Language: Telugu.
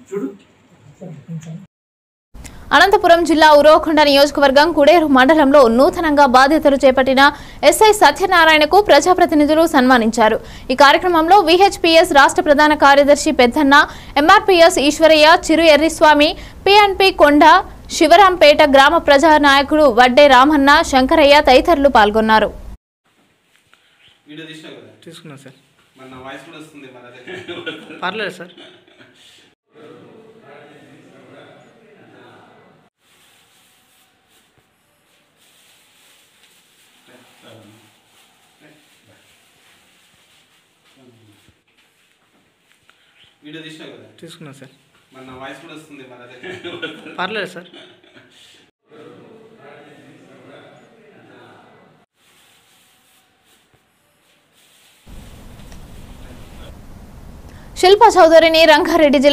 చూడు అనంతపురం జిల్లా ఉరవకొండ నియోజకవర్గం కుడేరు మండలంలో నూతనంగా బాధ్యతలు చేపట్టిన ఎస్ఐ సత్యనారాయణకు ప్రజాప్రతినిధులు సన్మానించారు ఈ కార్యక్రమంలో విహెచ్పిఎస్ రాష్ట్ర ప్రధాన కార్యదర్శి పెద్దన్న ఎంఆర్పీఎస్ ఈశ్వరయ్య చిరు ఎర్రిస్వామి పిఎన్పి కొండ శివరాంపేట గ్రామ ప్రజా నాయకుడు వడ్డే రామన్న శంకరయ్య తదితరులు పాల్గొన్నారు వీడియో తీసినావు కదా తీసుకున్నా సార్ మరి నా వాయిస్ కూడా వస్తుంది మరి అదే పర్లేదు సార్ వీడియో తీసినావు కదా తీసుకున్నా సార్ మరి నా వాయిస్ కూడా వస్తుంది మరి అదే పర్లేదు సార్ శిల్పా చౌదరిని రంగారెడ్డి జిల్లా